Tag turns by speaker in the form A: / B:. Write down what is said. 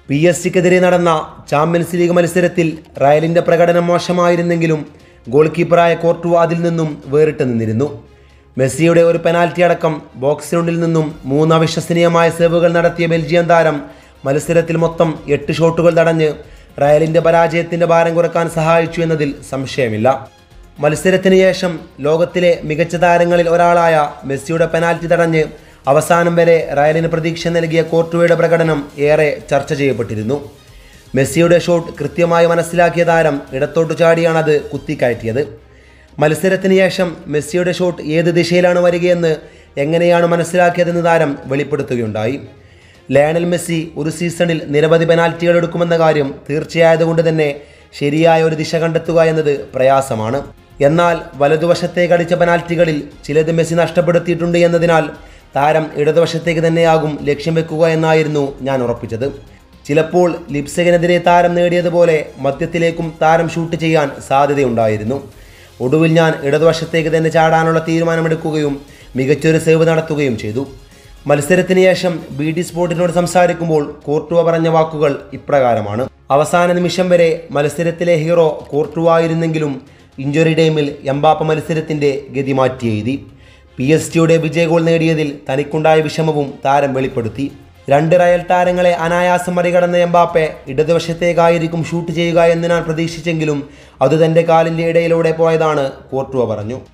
A: P S സിക്കെതിരെ നടന്ന champions league മത്സരത്തിൽ റയലിന്റെ പ്രകടനം മോശമായിരുന്നെങ്കിലും ഗോൾ കീപ്പറായ കോർട്ടുവ അതിൽ നിന്നും വേറിട്ട് നിന്നിരുന്നു മെസ്സിയുടെ ഒരു പെനാൽറ്റി അടക്കം ബോക്സിനുള്ളിൽ നിന്നും മൂന്ന് അവിശ്വസനീയമായ സേവുകൾ നടത്തിയ ബെൽജിയം താരം മത്സരത്തിൽ മൊത്തം എട്ട് ഷോട്ടുകൾ തടഞ്ഞ് റയലിന്റെ പരാജയത്തിന്റെ ഭാരം കുറക്കാൻ സഹായിച്ചു എന്നതിൽ സംശയമില്ല മത്സരത്തിന് ശേഷം ലോകത്തിലെ മികച്ച താരങ്ങളിൽ ഒരാളായ മെസ്സിയുടെ പെനാൽറ്റി തടഞ്ഞ് അവസാനം വരെ റയലിന് പ്രതീക്ഷ നൽകിയ കോർട്ടുവയുടെ പ്രകടനം ഏറെ ചർച്ച ചെയ്യപ്പെട്ടിരുന്നു മെസ്സിയുടെ ഷോട്ട് കൃത്യമായി മനസ്സിലാക്കിയ താരം ഇടത്തോട്ട് ചാടിയാണ് അത് കുത്തിക്കയറ്റിയത് മത്സരത്തിന് ശേഷം മെസ്സിയുടെ ഷോട്ട് ഏത് ദിശയിലാണ് വരികയെന്ന് എങ്ങനെയാണ് മനസ്സിലാക്കിയതെന്ന് താരം വെളിപ്പെടുത്തുകയുണ്ടായി ലയണൽ മെസ്സി ഒരു സീസണിൽ നിരവധി പെനാൽറ്റികൾ എടുക്കുമെന്ന കാര്യം തീർച്ചയായതുകൊണ്ട് തന്നെ ശരിയായ ഒരു ദിശ കണ്ടെത്തുക എന്നത് പ്രയാസമാണ് എന്നാൽ വലതുവശത്തേക്ക് അടിച്ച പെനാൽറ്റികളിൽ ചിലത് മെസ്സി നഷ്ടപ്പെടുത്തിയിട്ടുണ്ട് എന്നതിനാൽ താരം ഇടതുവശത്തേക്ക് തന്നെയാകും ലക്ഷ്യം വെക്കുക എന്നായിരുന്നു ഞാൻ ഉറപ്പിച്ചത് ചിലപ്പോൾ ലിപ്സകിനെതിരെ താരം നേടിയതുപോലെ മധ്യത്തിലേക്കും താരം ഷൂട്ട് ചെയ്യാൻ സാധ്യതയുണ്ടായിരുന്നു ഒടുവിൽ ഞാൻ ഇടതുവശത്തേക്ക് തന്നെ ചാടാനുള്ള തീരുമാനമെടുക്കുകയും മികച്ചൊരു സേവ് നടത്തുകയും ചെയ്തു മത്സരത്തിന് ശേഷം ബി ഡി സ്പോർട്ടിനോട് സംസാരിക്കുമ്പോൾ കോർട്ടുവ പറഞ്ഞ വാക്കുകൾ ഇപ്രകാരമാണ് അവസാന നിമിഷം വരെ മത്സരത്തിലെ ഹീറോ കോർട്ടുവ ആയിരുന്നെങ്കിലും ഇഞ്ചുറി ടൈമിൽ എംബാപ്പ മത്സരത്തിന്റെ ഗതി മാറ്റി എഴുതി പി എസ് ടിയുടെ വിജയ ഗോൾ നേടിയതിൽ തനിക്കുണ്ടായ വിഷമവും താരം വെളിപ്പെടുത്തി രണ്ട് റയൽ താരങ്ങളെ അനായാസം മറികടന്ന എംബാപ്പെ ഇടതുവശത്തേക്കായിരിക്കും ഷൂട്ട് ചെയ്യുക എന്ന് ഞാൻ പ്രതീക്ഷിച്ചെങ്കിലും അത് തൻ്റെ കാലിൻ്റെ ഇടയിലൂടെ പോയതാണ് കോർട്ടുവ പറഞ്ഞു